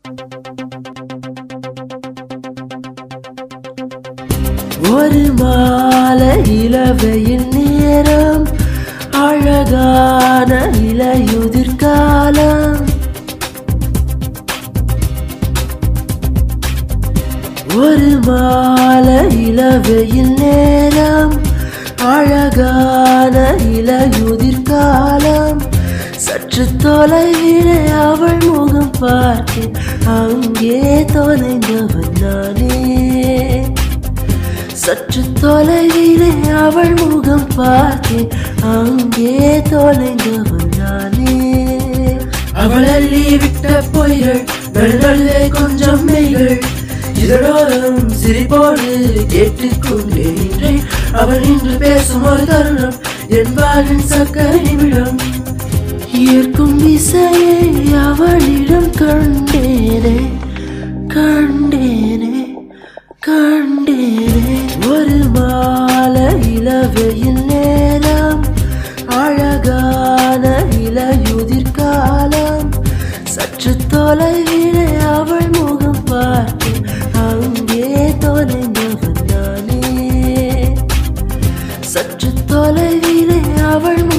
ஒரு மாலை இளவையின் நேரம் அழகான இலையுதிர் காலம் ஒரு மாலை இளவையில் நேரம் அழகான இலையுதிர் காலம் சற்று தொலைவிலே அவள் முகம் பார்த்தேன் அங்கே தொலைந்தவன் நானே சற்று தொலைவிலே அவள் முகம் பார்த்தேன் அங்கே தொலைந்தவன் நானே அவள் அள்ளி விட்ட பொய்கள் நடுநடுவே கொஞ்சம் மெய்கள் இதழோரம் சிரிப்போடு கேட்டுக்கொண்டே நின்றேன் அவள் இன்று பேசும் ஒரு தருணம் என் வாழ்வின் சக்க நிமிடம் ஈர்க்கும் இசையை அவளிடம் கண்டேனே கண்டேனே கண்டேனே ஒரு மாலை இளவையில் நேரம் அழகான இலையுதிர் காலம் சற்று தொலைவிலே அவள் முகம் பார்த்தேன் அங்கே தொலைந்தவன் நானே சற்று தொலைவிலே அவள்